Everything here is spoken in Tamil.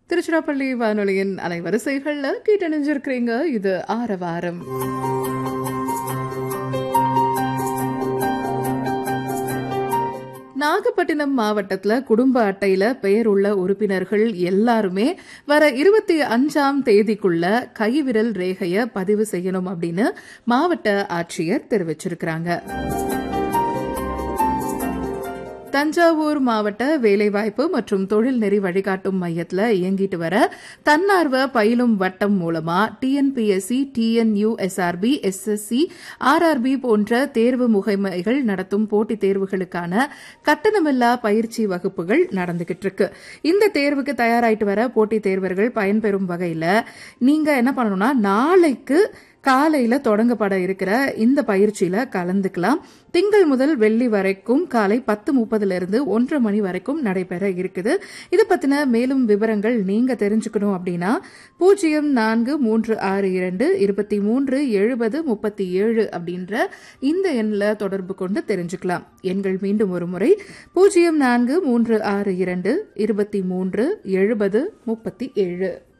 திருச்சிராப்பள்ளி வானொலியின் அலைவரிசைகள்ல கேட்டணிஞ்சிருக்கிறீங்க இது ஆரவாரம் நாகப்பட்டினம் மாவட்டத்துல குடும்ப அட்டையில பெயர் உள்ள உறுப்பினர்கள் எல்லாருமே வர இருபத்தி அஞ்சாம் தேதிக்குள்ள கைவிரல் ரேகைய பதிவு செய்யணும் அப்படின்னு மாவட்ட ஆட்சியர் தெரிவிச்சிருக்கிறாங்க தஞ்சாவூர் மாவட்ட வேலைவாய்ப்பு மற்றும் தொழில் நெறி வழிகாட்டும் மையத்தில் இயங்கிட்டு வர தன்னார்வ பயிலும் வட்டம் மூலமா டிஎன்பிஎஸ்சி டிஎன்யூஎஸ்ஆர்பி எஸ்எஸ்சி ஆர்ஆர்பி போன்ற தேர்வு முகமைகள் நடத்தும் போட்டித் தேர்வுகளுக்கான கட்டணமில்லா பயிற்சி வகுப்புகள் நடந்துகிட்டு இருக்கு இந்த தேர்வுக்கு தயாராயிட்டு வர போட்டித் தேர்வர்கள் பயன்பெறும் வகையில் நீங்க என்ன பண்ணணும்னா நாளைக்கு காலையில தொடங்கப்பட இருக்கிற இந்த பயிற்சியில கலந்துக்கலாம் திங்கள் முதல் வெள்ளி வரைக்கும் காலை பத்து முப்பதுல இருந்து ஒன்றரை மணி வரைக்கும் நடைபெற இருக்குது இது பத்தின மேலும் விவரங்கள் நீங்க தெரிஞ்சுக்கணும் அப்படின்னா பூஜ்ஜியம் நான்கு மூன்று ஆறு இரண்டு இருபத்தி மூன்று எழுபது முப்பத்தி ஏழு அப்படின்ற இந்த எண்ணில் தொடர்பு கொண்டு தெரிஞ்சுக்கலாம் எண்கள் மீண்டும் ஒரு முறை பூஜ்ஜியம் நான்கு மூன்று ஆறு இரண்டு இருபத்தி மூன்று எழுபது முப்பத்தி ஏழு